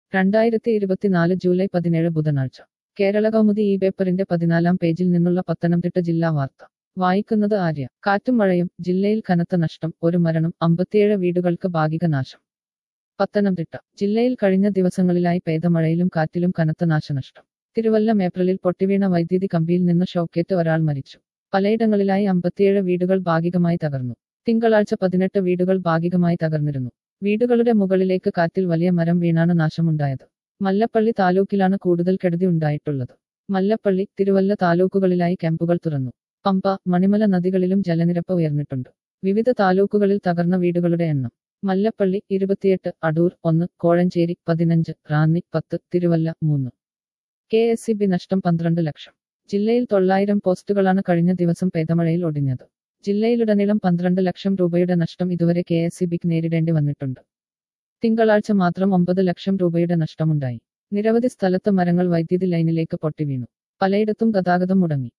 രണ്ടായിരത്തി ഇരുപത്തിനാല് ജൂലൈ പതിനേഴ് ബുധനാഴ്ച കേരള കൗമുദി ഈ പേപ്പറിന്റെ പതിനാലാം പേജിൽ നിന്നുള്ള പത്തനംതിട്ട ജില്ലാ വാർത്ത വായിക്കുന്നത് ആര്യ കാറ്റും മഴയും ജില്ലയിൽ കനത്ത നഷ്ടം ഒരു മരണം അമ്പത്തിയേഴ് വീടുകൾക്ക് ഭാഗിക നാശം പത്തനംതിട്ട ജില്ലയിൽ കഴിഞ്ഞ ദിവസങ്ങളിലായി പെയ്ത മഴയിലും കാറ്റിലും കനത്ത നാശനഷ്ടം തിരുവല്ലം ഏപ്രിലിൽ പൊട്ടിവീണ വൈദ്യുതി കമ്പിയിൽ നിന്ന് ഷോക്കേറ്റ് ഒരാൾ മരിച്ചു പലയിടങ്ങളിലായി അമ്പത്തിയേഴ് വീടുകൾ ഭാഗികമായി തകർന്നു തിങ്കളാഴ്ച പതിനെട്ട് വീടുകൾ ഭാഗികമായി തകർന്നിരുന്നു വീടുകളുടെ മുകളിലേക്ക് കാറ്റിൽ വലിയ മരം വീണാണ് നാശമുണ്ടായത് മല്ലപ്പള്ളി താലൂക്കിലാണ് കൂടുതൽ കെടുതി ഉണ്ടായിട്ടുള്ളത് മല്ലപ്പള്ളി തിരുവല്ല താലൂക്കുകളിലായി ക്യാമ്പുകൾ തുറന്നു പമ്പ മണിമല നദികളിലും ജലനിരപ്പ് ഉയർന്നിട്ടുണ്ട് വിവിധ താലൂക്കുകളിൽ തകർന്ന വീടുകളുടെ എണ്ണം മല്ലപ്പള്ളി ഇരുപത്തിയെട്ട് അടൂർ ഒന്ന് കോഴഞ്ചേരി പതിനഞ്ച് റാന്നി പത്ത് തിരുവല്ല മൂന്ന് കെ എസ് സി ബി നഷ്ടം പന്ത്രണ്ട് ലക്ഷം ജില്ലയിൽ തൊള്ളായിരം പോസ്റ്റുകളാണ് കഴിഞ്ഞ ദിവസം പെയ്തമഴയിൽ ഒടിഞ്ഞത് ജില്ലയിലുടനീളം പന്ത്രണ്ട് ലക്ഷം രൂപയുടെ നഷ്ടം ഇതുവരെ കെ എസ് സി ബിക്ക് നേരിടേണ്ടി വന്നിട്ടുണ്ട് തിങ്കളാഴ്ച മാത്രം ഒമ്പത് ലക്ഷം രൂപയുടെ നഷ്ടമുണ്ടായി നിരവധി സ്ഥലത്ത് മരങ്ങൾ വൈദ്യുതി ലൈനിലേക്ക് പൊട്ടിവീണു പലയിടത്തും ഗതാഗതം മുടങ്ങി